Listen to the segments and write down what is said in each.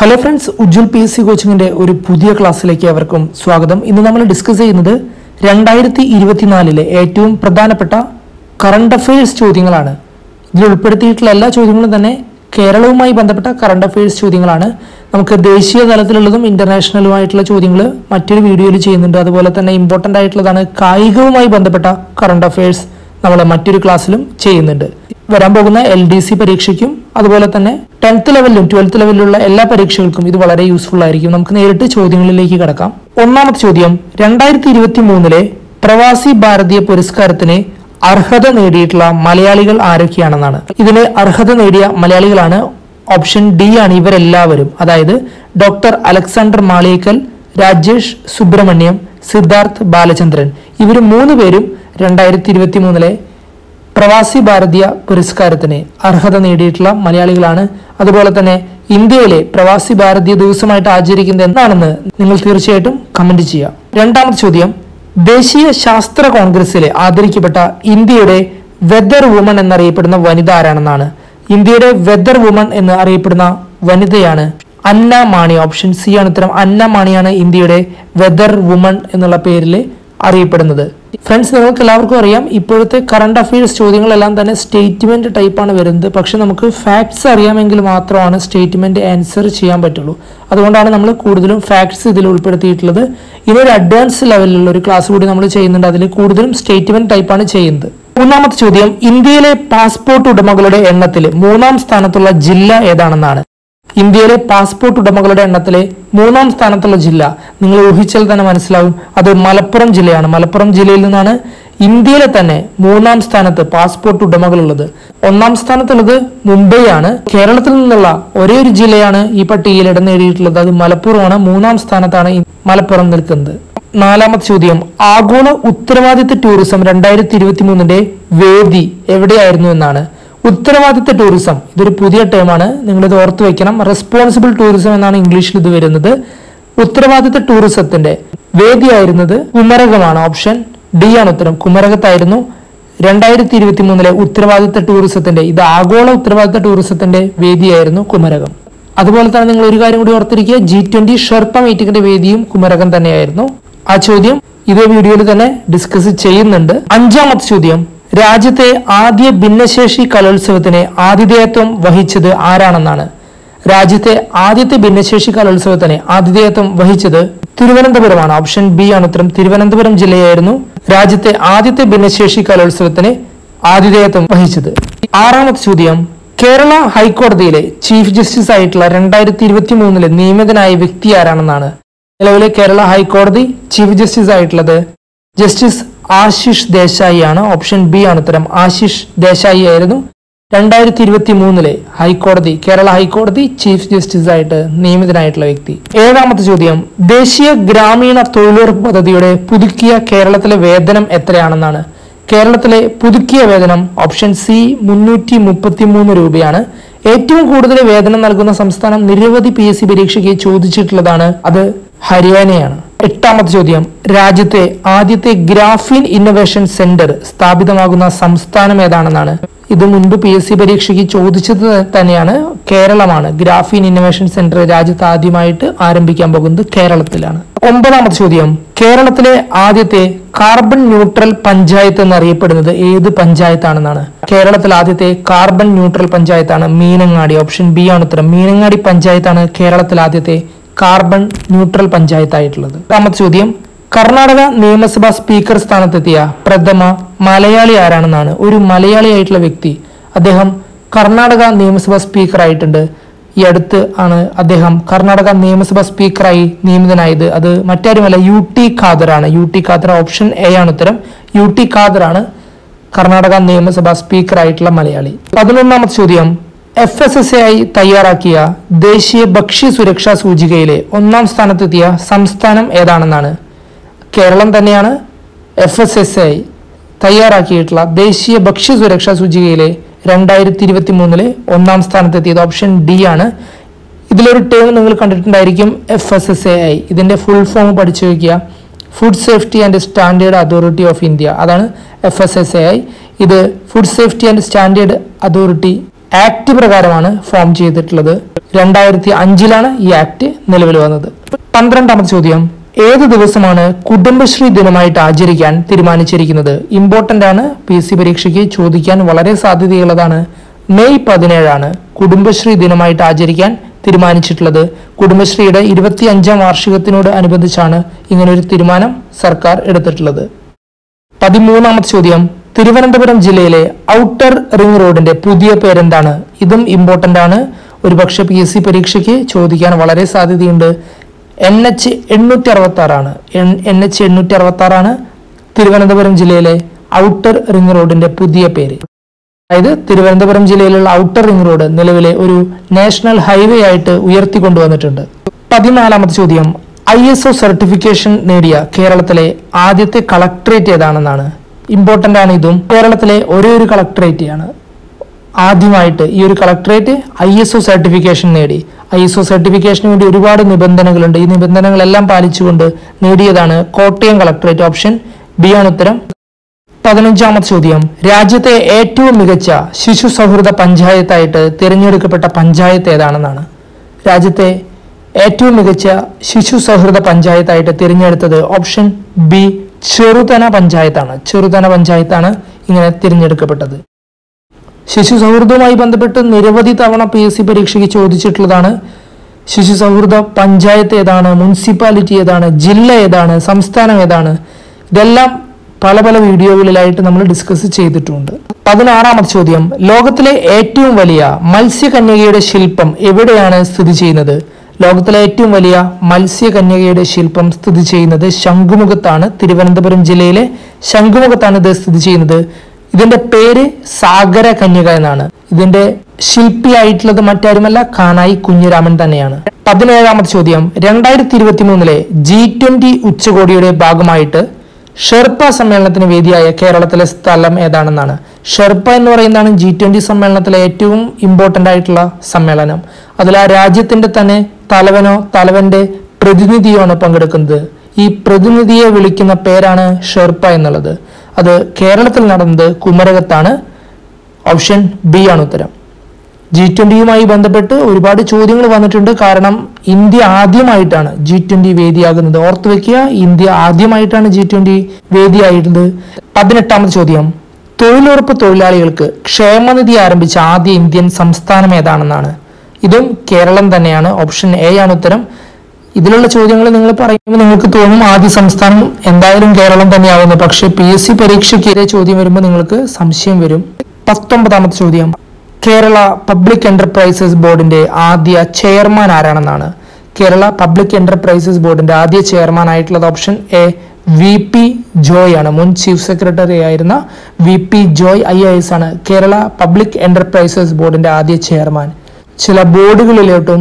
hello friends Ujjwal P S C കോച്ചിങ്ങിന്റെ ഒരു പുതിയ ക്ലാസ്സിലേക്ക് അവർക്കും സ്വാഗതം ഇന്ന് നമ്മൾ ഡിസ്കസ് ചെയ്യുന്നത് രണ്ടായിരത്തി ഇരുപത്തിനാലിലെ ഏറ്റവും പ്രധാനപ്പെട്ട കറണ്ട് അഫയേഴ്സ് ചോദ്യങ്ങളാണ് ഇതിൽ ഉൾപ്പെടുത്തിയിട്ടുള്ള എല്ലാ ചോദ്യങ്ങളും തന്നെ കേരളവുമായി ബന്ധപ്പെട്ട കറണ്ട് അഫയേഴ്സ് ചോദ്യങ്ങളാണ് നമുക്ക് ദേശീയ തലത്തിലുള്ളതും ഇന്റർനാഷണലുമായിട്ടുള്ള ചോദ്യങ്ങൾ മറ്റൊരു വീഡിയോയിൽ ചെയ്യുന്നുണ്ട് അതുപോലെ തന്നെ ഇമ്പോർട്ടൻ്റ് ആയിട്ടുള്ളതാണ് കായികവുമായി ബന്ധപ്പെട്ട കറണ്ട് അഫയേഴ്സ് നമ്മൾ മറ്റൊരു ക്ലാസ്സിലും ചെയ്യുന്നുണ്ട് വരാൻ പോകുന്ന എൽ ഡി സി പരീക്ഷയ്ക്കും അതുപോലെ തന്നെ ടെൻത്ത് ലെവലിലും ട്വൽത്ത് ലെവലിലുള്ള എല്ലാ പരീക്ഷകൾക്കും ഇത് വളരെ യൂസ്ഫുൾ ആയിരിക്കും നമുക്ക് നേരിട്ട് ചോദ്യങ്ങളിലേക്ക് കടക്കാം ഒന്നാമത്തെ ചോദ്യം രണ്ടായിരത്തി ഇരുപത്തി മൂന്നിലെ പ്രവാസി ഭാരതീയ പുരസ്കാരത്തിന് അർഹത നേടിയിട്ടുള്ള മലയാളികൾ ആരൊക്കെയാണെന്നാണ് ഇതിന് അർഹത നേടിയ മലയാളികളാണ് ഓപ്ഷൻ ഡി ആണ് ഇവരെല്ലാവരും അതായത് ഡോക്ടർ അലക്സാണ്ടർ മാളിയേക്കൽ രാജേഷ് സുബ്രഹ്മണ്യം സിദ്ധാർത്ഥ് ബാലചന്ദ്രൻ ഇവർ മൂന്ന് പേരും രണ്ടായിരത്തി ഇരുപത്തി മൂന്നിലെ പ്രവാസി ഭാരതീയ പുരസ്കാരത്തിന് അർഹത നേടിയിട്ടുള്ള മലയാളികളാണ് അതുപോലെ തന്നെ ഇന്ത്യയിലെ പ്രവാസി ഭാരതീയ ദിവസമായിട്ട് ആചരിക്കുന്നത് എന്താണെന്ന് നിങ്ങൾ തീർച്ചയായിട്ടും കമന്റ് ചെയ്യാം രണ്ടാമത്തെ ചോദ്യം ദേശീയ ശാസ്ത്ര കോൺഗ്രസിലെ ആദരിക്കപ്പെട്ട ഇന്ത്യയുടെ വെദർ വുമൺ എന്നറിയപ്പെടുന്ന വനിത ആരാണെന്നാണ് ഇന്ത്യയുടെ വെദർ വുമൺ എന്ന് അറിയപ്പെടുന്ന വനിതയാണ് അന്ന മാണി ഓപ്ഷൻ സി ആണ് ഉത്തരം അന്ന മാണിയാണ് ഇന്ത്യയുടെ വെദർ വുമൺ എന്നുള്ള പേരിൽ അറിയപ്പെടുന്നത് ഫ്രണ്ട്സ് നിങ്ങൾക്ക് എല്ലാവർക്കും അറിയാം ഇപ്പോഴത്തെ കറണ്ട് അഫയേഴ്സ് ചോദ്യങ്ങളെല്ലാം തന്നെ സ്റ്റേറ്റ്മെന്റ് ടൈപ്പാണ് വരുന്നത് പക്ഷെ നമുക്ക് ഫാക്ട്സ് അറിയാമെങ്കിൽ മാത്രമാണ് സ്റ്റേറ്റ്മെന്റ് ആൻസർ ചെയ്യാൻ പറ്റുള്ളൂ അതുകൊണ്ടാണ് നമ്മൾ കൂടുതലും ഫാക്ട്സ് ഇതിൽ ഉൾപ്പെടുത്തിയിട്ടുള്ളത് ഇനി ഒരു അഡ്വാൻസ് ലെവലിലുള്ള ഒരു ക്ലാസ് കൂടി നമ്മൾ ചെയ്യുന്നുണ്ട് അതിൽ കൂടുതലും സ്റ്റേറ്റ്മെന്റ് ടൈപ്പാണ് ചെയ്യുന്നത് മൂന്നാമത്തെ ചോദ്യം ഇന്ത്യയിലെ പാസ്പോർട്ട് ഉടമകളുടെ എണ്ണത്തിൽ മൂന്നാം സ്ഥാനത്തുള്ള ജില്ല ഏതാണെന്നാണ് ഇന്ത്യയിലെ പാസ്പോർട്ട് ഉടമകളുടെ എണ്ണത്തിലെ മൂന്നാം സ്ഥാനത്തുള്ള ജില്ല നിങ്ങൾ ഊഹിച്ചാൽ തന്നെ മനസ്സിലാവും അത് മലപ്പുറം ജില്ലയാണ് മലപ്പുറം ജില്ലയിൽ നിന്നാണ് ഇന്ത്യയിലെ തന്നെ മൂന്നാം സ്ഥാനത്ത് പാസ്പോർട്ട് ഉടമകളുള്ളത് ഒന്നാം സ്ഥാനത്തുള്ളത് മുംബൈ ആണ് കേരളത്തിൽ നിന്നുള്ള ഒരേ ഒരു ജില്ലയാണ് ഈ പട്ടികയിൽ ഇടം നേടിയിട്ടുള്ളത് അത് മലപ്പുറമാണ് മൂന്നാം സ്ഥാനത്താണ് ഈ മലപ്പുറം നിൽക്കുന്നത് നാലാമത്തെ ചോദ്യം ആഗോള ഉത്തരവാദിത്ത ടൂറിസം രണ്ടായിരത്തി ഇരുപത്തി മൂന്നിന്റെ വേദി എവിടെയായിരുന്നു എന്നാണ് ഉത്തരവാദിത്ത ടൂറിസം ഇതൊരു പുതിയ ടേമാണ് നിങ്ങൾ ഇത് ഓർത്ത് വെക്കണം റെസ്പോൺസിബിൾ ടൂറിസം എന്നാണ് ഇംഗ്ലീഷിൽ ഇത് വരുന്നത് ഉത്തരവാദിത്ത ടൂറിസത്തിന്റെ വേദിയായിരുന്നത് കുമരകമാണ് ഓപ്ഷൻ ഡി ആണ് ഉത്തരം കുമരകത്തായിരുന്നു രണ്ടായിരത്തി ഇരുപത്തി മൂന്നിലെ ഉത്തരവാദിത്ത ടൂറിസത്തിന്റെ ഇത് ആഗോള ഉത്തരവാദിത്ത ടൂറിസത്തിന്റെ വേദിയായിരുന്നു കുമരകം അതുപോലെ തന്നെ നിങ്ങൾ ഒരു കാര്യം കൂടി ഓർത്തിരിക്കുക ജി ട്വന്റി ഷെർപ്പ മീറ്റിംഗിന്റെ വേദിയും കുമരകം തന്നെയായിരുന്നു ആ ചോദ്യം ഇതേ വീഡിയോയിൽ തന്നെ ഡിസ്കസ് ചെയ്യുന്നുണ്ട് അഞ്ചാമത്തെ ചോദ്യം രാജ്യത്തെ ആദ്യ ഭിന്നശേഷി കലോത്സവത്തിന് ആതിഥേയത്വം വഹിച്ചത് ആരാണെന്നാണ് രാജ്യത്തെ ആദ്യത്തെ ഭിന്നശേഷി കലോത്സവത്തിന് ആതിഥേയത്വം വഹിച്ചത് തിരുവനന്തപുരമാണ് ഓപ്ഷൻ ബി ആണ് ഉത്തരം തിരുവനന്തപുരം ജില്ലയായിരുന്നു രാജ്യത്തെ ആദ്യത്തെ ഭിന്നശേഷി കലോത്സവത്തിന് ആതിഥേയത്വം വഹിച്ചത് ആറാമത്തെ ചോദ്യം കേരള ഹൈക്കോടതിയിലെ ചീഫ് ജസ്റ്റിസ് ആയിട്ടുള്ള രണ്ടായിരത്തി ഇരുപത്തി മൂന്നിലെ നിയമിതനായ വ്യക്തി ആരാണെന്നാണ് നിലവിലെ കേരള ഹൈക്കോടതി ചീഫ് ജസ്റ്റിസ് ആയിട്ടുള്ളത് ജസ്റ്റിസ് ആശിഷ് ദേശായി ആണ് ഓപ്ഷൻ ബി ആണ് ഉത്തരം ആശിഷ് ദേശായി ആയിരുന്നു രണ്ടായിരത്തി ഇരുപത്തി മൂന്നിലെ ഹൈക്കോടതി കേരള ഹൈക്കോടതി ചീഫ് ജസ്റ്റിസ് ആയിട്ട് നിയമിതനായിട്ടുള്ള വ്യക്തി ഏഴാമത്തെ ചോദ്യം ദേശീയ ഗ്രാമീണ തൊഴിലുറപ്പ് പദ്ധതിയുടെ പുതുക്കിയ കേരളത്തിലെ വേതനം എത്രയാണെന്നാണ് കേരളത്തിലെ പുതുക്കിയ വേതനം ഓപ്ഷൻ സി മുന്നൂറ്റി മുപ്പത്തി മൂന്ന് രൂപയാണ് ഏറ്റവും കൂടുതൽ വേതനം നൽകുന്ന സംസ്ഥാനം നിരവധി പി എസ് സി പരീക്ഷയ്ക്ക് ചോദിച്ചിട്ടുള്ളതാണ് അത് ഹരിയാനയാണ് എട്ടാമത്തെ ചോദ്യം രാജ്യത്തെ ആദ്യത്തെ ഗ്രാഫീൻ ഇന്നൊവേഷൻ സെന്റർ സ്ഥാപിതമാകുന്ന സംസ്ഥാനം ഏതാണെന്നാണ് ഇത് മുൻപ് പി എസ് സി പരീക്ഷയ്ക്ക് ചോദിച്ചത് തന്നെയാണ് കേരളമാണ് ഗ്രാഫീൻ ഇന്നൊവേഷൻ സെന്റർ രാജ്യത്ത് ആദ്യമായിട്ട് ആരംഭിക്കാൻ പോകുന്നത് കേരളത്തിലാണ് ഒമ്പതാമത്തെ ചോദ്യം കേരളത്തിലെ ആദ്യത്തെ കാർബൺ ന്യൂട്രൽ പഞ്ചായത്ത് എന്നറിയപ്പെടുന്നത് ഏത് പഞ്ചായത്താണെന്നാണ് കേരളത്തിൽ ആദ്യത്തെ കാർബൺ ന്യൂട്രൽ പഞ്ചായത്താണ് മീനങ്ങാടി ഓപ്ഷൻ ബി ആണ് ഉത്തരം മീനങ്ങാടി പഞ്ചായത്താണ് കേരളത്തിൽ ആദ്യത്തെ കാർബൺ ന്യൂട്രൽ പഞ്ചായത്തായിട്ടുള്ളത് രണ്ടാമത്തെ ചോദ്യം കർണാടക നിയമസഭാ സ്പീക്കർ സ്ഥാനത്തെത്തിയ പ്രഥമ മലയാളി ആരാണെന്നാണ് ഒരു മലയാളി ആയിട്ടുള്ള വ്യക്തി അദ്ദേഹം കർണാടക നിയമസഭാ സ്പീക്കർ ആയിട്ടുണ്ട് ഈ അടുത്ത് ആണ് അദ്ദേഹം കർണാടക നിയമസഭാ സ്പീക്കറായി നിയമിതനായത് അത് മറ്റാരുമല്ല യു ടി ഖാദറാണ് U T Khader option A ആണ് ഉത്തരം യു ടി ഖാദറാണ് കർണാടക നിയമസഭാ സ്പീക്കർ ആയിട്ടുള്ള മലയാളി പതിനൊന്നാമത്തെ ചോദ്യം എഫ് എസ് എസ് എ ആയി തയ്യാറാക്കിയ ദേശീയ ഭക്ഷ്യ സുരക്ഷാ സൂചികയിലെ ഒന്നാം സ്ഥാനത്തെത്തിയ സംസ്ഥാനം ഏതാണെന്നാണ് കേരളം തന്നെയാണ് എഫ് എസ് എസ് ഐ തയ്യാറാക്കിയിട്ടുള്ള ദേശീയ ഭക്ഷ്യ സുരക്ഷാ സൂചികയിലെ രണ്ടായിരത്തി ഇരുപത്തി മൂന്നിലെ ഒന്നാം സ്ഥാനത്തെത്തിയത് ഓപ്ഷൻ ഡി ആണ് ഇതിലൊരു ടേം നിങ്ങൾ കണ്ടിട്ടുണ്ടായിരിക്കും F S S A I ഇതിന്റെ ഫുൾ ഫോം പഠിച്ചു വയ്ക്കുക food safety and standard authority of India അതാണ് F S S A I ഇത് food safety and standard authority act പ്രകാരമാണ് ഫോം ചെയ്തിട്ടുള്ളത് രണ്ടായിരത്തി അഞ്ചിലാണ് ഈ ആക്ട് നിലവിൽ വന്നത് പന്ത്രണ്ടാമത്തെ ചോദ്യം ഏത് ദിവസമാണ് കുടുംബശ്രീ ദിനമായിട്ട് ആചരിക്കാൻ തീരുമാനിച്ചിരിക്കുന്നത് ഇമ്പോർട്ടന്റ് ആണ് പി എസ് സി പരീക്ഷയ്ക്ക് ചോദിക്കാൻ വളരെ സാധ്യതയുള്ളതാണ് മെയ് പതിനേഴാണ് കുടുംബശ്രീ ദിനമായിട്ട് ആചരിക്കാൻ തീരുമാനിച്ചിട്ടുള്ളത് കുടുംബശ്രീയുടെ ഇരുപത്തി അഞ്ചാം വാർഷികത്തിനോട് അനുബന്ധിച്ചാണ് ഇങ്ങനൊരു തീരുമാനം സർക്കാർ എടുത്തിട്ടുള്ളത് പതിമൂന്നാമത്തെ ചോദ്യം തിരുവനന്തപുരം ജില്ലയിലെ ഔട്ടർ റിംഗ് റോഡിന്റെ പുതിയ പേരെന്താണ് ഇതും ഇമ്പോർട്ടന്റ് ആണ് ഒരുപക്ഷെ പി എസ് സി പരീക്ഷയ്ക്ക് ചോദിക്കാൻ വളരെ സാധ്യതയുണ്ട് എൻ എച്ച് എണ്ണൂറ്റി അറുപത്തി ആറാണ് എൻ എച്ച് എണ്ണൂറ്റി അറുപത്തി ആറാണ് തിരുവനന്തപുരം ജില്ലയിലെ ഔട്ടർ റിംഗ് റോഡിന്റെ പുതിയ പേര് അതായത് തിരുവനന്തപുരം ജില്ലയിലുള്ള ഔട്ടർ റിംഗ് റോഡ് നിലവിലെ ഒരു നാഷണൽ ഹൈവേ ആയിട്ട് ഉയർത്തിക്കൊണ്ടുവന്നിട്ടുണ്ട് പതിനാലാമത്തെ ചോദ്യം ഐ എസ് ഒ സർട്ടിഫിക്കേഷൻ നേടിയ കേരളത്തിലെ ആദ്യത്തെ കളക്ടറേറ്റ് ഏതാണെന്നാണ് ഇമ്പോർട്ടന്റ് ആണ് ഇതും കേരളത്തിലെ ഒരേ ഒരു കളക്ടറേറ്റ് ആണ് ആദ്യമായിട്ട് ഈ ഒരു collectorate I S O certification നേടി ഐ എസ് ഒ സർട്ടിഫിക്കേഷന് വേണ്ടി ഒരുപാട് നിബന്ധനകളുണ്ട് ഈ നിബന്ധനകളെല്ലാം പാലിച്ചുകൊണ്ട് നേടിയതാണ് കോട്ടയം കളക്ടറേറ്റ് ഓപ്ഷൻ ബി ആണ് ഉത്തരം പതിനഞ്ചാമത്തെ ചോദ്യം രാജ്യത്തെ ഏറ്റവും മികച്ച ശിശു സൗഹൃദ പഞ്ചായത്തായിട്ട് തിരഞ്ഞെടുക്കപ്പെട്ട പഞ്ചായത്ത് ഏതാണെന്നാണ് രാജ്യത്തെ ഏറ്റവും മികച്ച ശിശു സൗഹൃദ പഞ്ചായത്തായിട്ട് തിരഞ്ഞെടുത്തത് ഓപ്ഷൻ ബി ചെറുതന പഞ്ചായത്താണ് ചെറുതന പഞ്ചായത്താണ് ഇങ്ങനെ തിരഞ്ഞെടുക്കപ്പെട്ടത് ശിശു സൗഹൃദവുമായി ബന്ധപ്പെട്ട് നിരവധി തവണ പി എസ് സി പരീക്ഷയ്ക്ക് ചോദിച്ചിട്ടുള്ളതാണ് ശിശു സൗഹൃദ പഞ്ചായത്ത് ഏതാണ് മുനിസിപ്പാലിറ്റി ഏതാണ് ജില്ല ഏതാണ് സംസ്ഥാനം ഏതാണ് ഇതെല്ലാം പല പല വീഡിയോകളിലായിട്ട് നമ്മൾ ഡിസ്കസ് ചെയ്തിട്ടുണ്ട് പതിനാറാമത്തെ ചോദ്യം ലോകത്തിലെ ഏറ്റവും വലിയ മത്സ്യകന്യകയുടെ ശില്പം എവിടെയാണ് സ്ഥിതി ചെയ്യുന്നത് ലോകത്തിലെ ഏറ്റവും വലിയ മത്സ്യകന്യകയുടെ ശില്പം സ്ഥിതി ചെയ്യുന്നത് ശംഖുമുഖത്താണ് തിരുവനന്തപുരം ജില്ലയിലെ ശംഖുമുഖത്താണ് ഇത് സ്ഥിതി ചെയ്യുന്നത് ഇതിന്റെ പേര് സാഗര കന്യക എന്നാണ് ഇതിന്റെ ശില്പിയായിട്ടുള്ളത് മറ്റാരുമല്ല കാനായി കുഞ്ഞിരാമൻ തന്നെയാണ് പതിനേഴാമത്തെ ചോദ്യം രണ്ടായിരത്തി ഇരുപത്തി മൂന്നിലെ ജി ട്വന്റി ഉച്ചകോടിയുടെ ഭാഗമായിട്ട് ഷെർപ്പ സമ്മേളനത്തിന് വേദിയായ കേരളത്തിലെ സ്ഥലം ഏതാണെന്നാണ് ഷെർപ്പ എന്ന് പറയുന്നതാണ് ജി ട്വന്റി സമ്മേളനത്തിലെ ഏറ്റവും ഇമ്പോർട്ടന്റ് ആയിട്ടുള്ള സമ്മേളനം അതിൽ ആ രാജ്യത്തിന്റെ തന്നെ തലവനോ തലവന്റെ പ്രതിനിധിയോ ആണ് പങ്കെടുക്കുന്നത് ഈ പ്രതിനിധിയെ വിളിക്കുന്ന പേരാണ് ഷെർപ്പ എന്നുള്ളത് അത് കേരളത്തിൽ നടന്നത് കുമരകത്താണ് ഓപ്ഷൻ ബി ആണ് ഉത്തരം ജി ട്വന്റിയുമായി ബന്ധപ്പെട്ട് ഒരുപാട് ചോദ്യങ്ങൾ വന്നിട്ടുണ്ട് കാരണം ഇന്ത്യ ആദ്യമായിട്ടാണ് ജി ട്വന്റി വേദിയാകുന്നത് ഓർത്തു വെക്കുക ഇന്ത്യ ആദ്യമായിട്ടാണ് ജി ട്വന്റി വേദിയായിരുന്നത് പതിനെട്ടാമത് ചോദ്യം തൊഴിലുറപ്പ് തൊഴിലാളികൾക്ക് ക്ഷേമനിധി ആരംഭിച്ച ആദ്യ ഇന്ത്യൻ സംസ്ഥാനം ഏതാണെന്നാണ് ഇതും കേരളം തന്നെയാണ് ഓപ്ഷൻ എ ആണ് ഉത്തരം ഇതിലുള്ള ചോദ്യങ്ങൾ നിങ്ങൾ പറയുമ്പോൾ നിങ്ങൾക്ക് തോന്നും ആദ്യ സംസ്ഥാനം എന്തായാലും കേരളം തന്നെയാവുന്നു പക്ഷേ പി എസ് സി പരീക്ഷയ്ക്ക് ഇതേ ചോദ്യം വരുമ്പോൾ നിങ്ങൾക്ക് സംശയം വരും പത്തൊമ്പതാമത്തെ ചോദ്യം കേരള പബ്ലിക് എന്റർപ്രൈസസ് ബോർഡിന്റെ ആദ്യ ചെയർമാൻ ആരാണെന്നാണ് കേരള പബ്ലിക് എന്റർപ്രൈസസ് ബോർഡിന്റെ ആദ്യ ചെയർമാൻ ആയിട്ടുള്ളത് option A V P Joy ആണ് മുൻ ചീഫ് സെക്രട്ടറി ആയിരുന്ന V P Joy I A S ആണ് കേരള പബ്ലിക് എന്റർപ്രൈസസ് ബോർഡിന്റെ ആദ്യ ചെയർമാൻ ചില ബോർഡുകളിലോട്ടും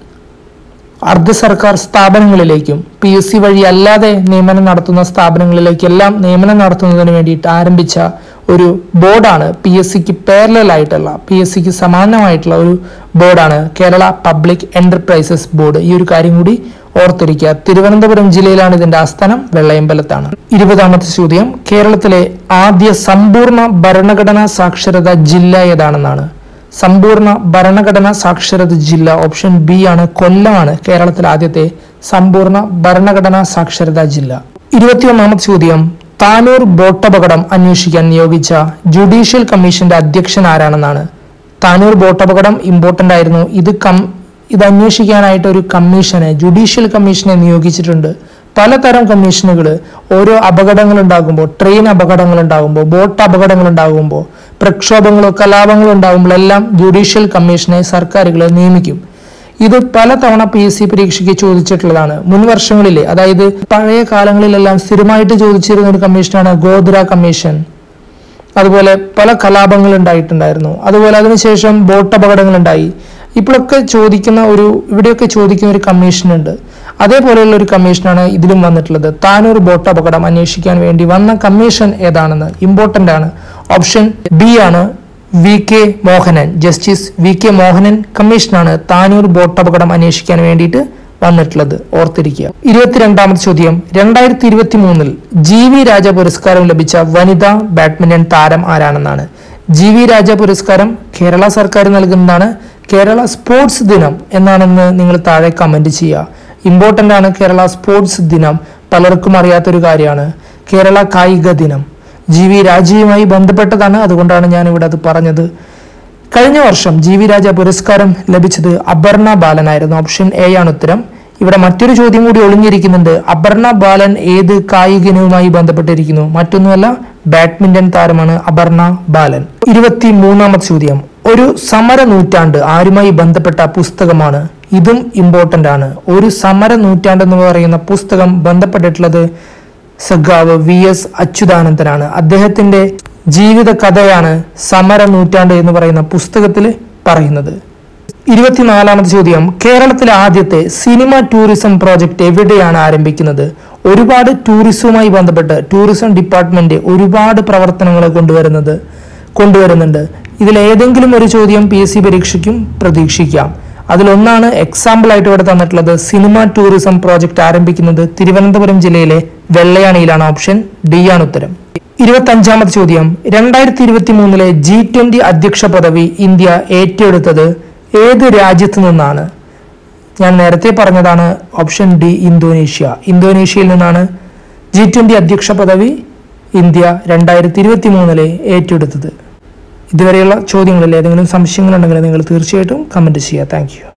അർദ്ധ സർക്കാർ സ്ഥാപനങ്ങളിലേക്കും പി എസ് സി വഴി അല്ലാതെ നിയമനം നടത്തുന്ന സ്ഥാപനങ്ങളിലേക്കെല്ലാം നിയമനം നടത്തുന്നതിന് വേണ്ടിയിട്ട് ആരംഭിച്ച ഒരു ബോർഡാണ് പി എസ് സിക്ക് പാരലായിട്ടുള്ള പി എസ് സിക്ക് സമാനമായിട്ടുള്ള ഒരു ബോർഡാണ് കേരള പബ്ലിക് എന്റർപ്രൈസസ് ബോർഡ് ഈ ഒരു കാര്യം കൂടി ഓർത്തിരിക്കുക തിരുവനന്തപുരം ജില്ലയിലാണ് ഇതിന്റെ ആസ്ഥാനം വെള്ളയമ്പലത്താണ് ഇരുപതാമത്തെ ചോദ്യം കേരളത്തിലെ ആദ്യ സമ്പൂർണ്ണ ഭരണഘടനാ സാക്ഷരത ജില്ല ഏതാണെന്നാണ് സമ്പൂർണ്ണ ഭരണഘടനാ സാക്ഷരത ജില്ല ഓപ്ഷൻ ബി ആണ് കൊല്ലമാണ് കേരളത്തിലെ ആദ്യത്തെ സമ്പൂർണ്ണ ഭരണഘടനാ സാക്ഷരതാ ജില്ല ഇരുപത്തിയൊന്നാമത്തെ ചോദ്യം താനൂർ ബോട്ടപകടം അന്വേഷിക്കാൻ നിയോഗിച്ച ജുഡീഷ്യൽ കമ്മീഷന്റെ അധ്യക്ഷൻ ആരാണെന്നാണ് താനൂർ ബോട്ടപകടം ഇമ്പോർട്ടന്റ് ആയിരുന്നു ഇത് കം ഇത് അന്വേഷിക്കാനായിട്ട് ഒരു കമ്മീഷനെ ജുഡീഷ്യൽ കമ്മീഷനെ നിയോഗിച്ചിട്ടുണ്ട് പലതരം കമ്മീഷനുകൾ ഓരോ അപകടങ്ങൾ ഉണ്ടാകുമ്പോൾ ട്രെയിൻ അപകടങ്ങൾ ഉണ്ടാകുമ്പോൾ ബോട്ട് അപകടങ്ങൾ ഉണ്ടാകുമ്പോൾ പ്രക്ഷോഭങ്ങളോ കലാപങ്ങളോ ഉണ്ടാകുമ്പോഴെല്ലാം ജുഡീഷ്യൽ കമ്മീഷനെ സർക്കാരുകൾ നിയമിക്കും ഇത് പലതവണ പി എസ് സി പരീക്ഷയ്ക്ക് ചോദിച്ചിട്ടുള്ളതാണ് മുൻ വർഷങ്ങളിലെ അതായത് പഴയ കാലങ്ങളിലെല്ലാം സ്ഥിരമായിട്ട് ചോദിച്ചിരുന്ന ഒരു കമ്മീഷനാണ് ഗോദ്ര കമ്മീഷൻ അതുപോലെ പല കലാപങ്ങൾ ഉണ്ടായിട്ടുണ്ടായിരുന്നു അതുപോലെ അതിനുശേഷം ബോട്ട് അപകടങ്ങൾ ഉണ്ടായി ഇപ്പോഴൊക്കെ ചോദിക്കുന്ന ഒരു ഇവിടെയൊക്കെ ചോദിക്കുന്ന ഒരു കമ്മീഷൻ ഉണ്ട് അതേപോലെയുള്ള ഒരു കമ്മീഷനാണ് ഇതിലും വന്നിട്ടുള്ളത് താനൂർ ബോട്ട് അപകടം അന്വേഷിക്കാൻ വേണ്ടി വന്ന കമ്മീഷൻ ഏതാണെന്ന് ഇമ്പോർട്ടന്റ് ആണ് ഓപ്ഷൻ ബി ആണ് V K Mohanan justice V K Mohanan കമ്മീഷനാണ് താനൂർ ബോട്ട് അപകടം അന്വേഷിക്കാൻ വേണ്ടിയിട്ട് വന്നിട്ടുള്ളത് ഓർത്തിരിക്കുക ഇരുപത്തിരണ്ടാമത്തെ ചോദ്യം രണ്ടായിരത്തി ഇരുപത്തി മൂന്നിൽ ജി വി രാജ പുരസ്കാരം ലഭിച്ച വനിതാ ബാഡ്മിന്റൺ താരം ആരാണെന്നാണ് ജി വി രാജ പുരസ്കാരം കേരള സർക്കാർ നൽകുന്നതാണ് കേരള സ്പോർട്സ് ദിനം എന്നാണെന്ന് നിങ്ങൾ താഴെ കമന്റ് ചെയ്യുക ഇമ്പോർട്ടൻ്റ് ആണ് കേരള സ്പോർട്സ് ദിനം പലർക്കും അറിയാത്തൊരു കാര്യമാണ് കേരള കായിക ദിനം ജി വി രാജയുമായി ബന്ധപ്പെട്ടതാണ് അതുകൊണ്ടാണ് ഞാൻ ഇവിടെ അത് പറഞ്ഞത് കഴിഞ്ഞ വർഷം ജി വി രാജ പുരസ്കാരം ലഭിച്ചത് അപർണ ബാലനായിരുന്നു ഓപ്ഷൻ എ ആണ് ഉത്തരം ഇവിടെ മറ്റൊരു ചോദ്യം കൂടി ഒളിഞ്ഞിരിക്കുന്നുണ്ട് അപർണ ബാലൻ ഏത് കായിക ഇനവുമായി ബന്ധപ്പെട്ടിരിക്കുന്നു മറ്റൊന്നുമല്ല ബാഡ്മിന്റൺ താരമാണ് അപർണ ബാലൻ ഇരുപത്തി മൂന്നാമത്തെ ചോദ്യം ഒരു സമര നൂറ്റാണ്ട് ആരുമായി ബന്ധപ്പെട്ട പുസ്തകമാണ് ഇതും ഇമ്പോർട്ടന്റ് ആണ് ഒരു സമര നൂറ്റാണ്ട് എന്ന് പറയുന്ന പുസ്തകം ബന്ധപ്പെട്ടിട്ടുള്ളത് സഖാവ് വി എസ് അച്യുതാനന്ദനാണ് അദ്ദേഹത്തിന്റെ ജീവിത കഥയാണ് സമര നൂറ്റാണ്ട് എന്ന് പറയുന്ന പുസ്തകത്തിൽ പറയുന്നത് ഇരുപത്തിനാലാമത്തെ ചോദ്യം കേരളത്തിലെ ആദ്യത്തെ സിനിമ ടൂറിസം പ്രോജക്റ്റ് എവിടെയാണ് ആരംഭിക്കുന്നത് ഒരുപാട് ടൂറിസവുമായി ബന്ധപ്പെട്ട് ടൂറിസം ഡിപ്പാർട്ട്മെന്റ് ഒരുപാട് പ്രവർത്തനങ്ങൾ കൊണ്ടുവരുന്നത് കൊണ്ടുവരുന്നുണ്ട് ഇതിൽ ഏതെങ്കിലും ഒരു ചോദ്യം പി എസ് സി പരീക്ഷയ്ക്കും പ്രതീക്ഷിക്കാം അതിലൊന്നാണ് എക്സാമ്പിൾ ആയിട്ട് ഇവിടെ തന്നിട്ടുള്ളത് സിനിമ ടൂറിസം പ്രോജക്റ്റ് ആരംഭിക്കുന്നത് തിരുവനന്തപുരം ജില്ലയിലെ വെള്ളയാണിയിലാണ് ഓപ്ഷൻ ഡി ആണ് ഉത്തരം ഇരുപത്തി അഞ്ചാമത്തെ ചോദ്യം രണ്ടായിരത്തി ഇരുപത്തി മൂന്നിലെ ജി ട്വന്റി അധ്യക്ഷ പദവി ഇന്ത്യ ഏറ്റെടുത്തത് ഏത് രാജ്യത്തു നിന്നാണ് ഞാൻ നേരത്തെ പറഞ്ഞതാണ് ഓപ്ഷൻ ഡി ഇന്തോനേഷ്യ ഇന്തോനേഷ്യയിൽ നിന്നാണ് ജി ട്വന്റി അധ്യക്ഷ പദവി ഇന്ത്യ രണ്ടായിരത്തി ഇരുപത്തി മൂന്നിലെ ഏറ്റെടുത്തത് ഇതുവരെയുള്ള ചോദ്യങ്ങളിൽ ഏതെങ്കിലും സംശയങ്ങളുണ്ടെങ്കിൽ നിങ്ങൾ തീർച്ചയായിട്ടും കമന്റ് ചെയ്യുക താങ്ക്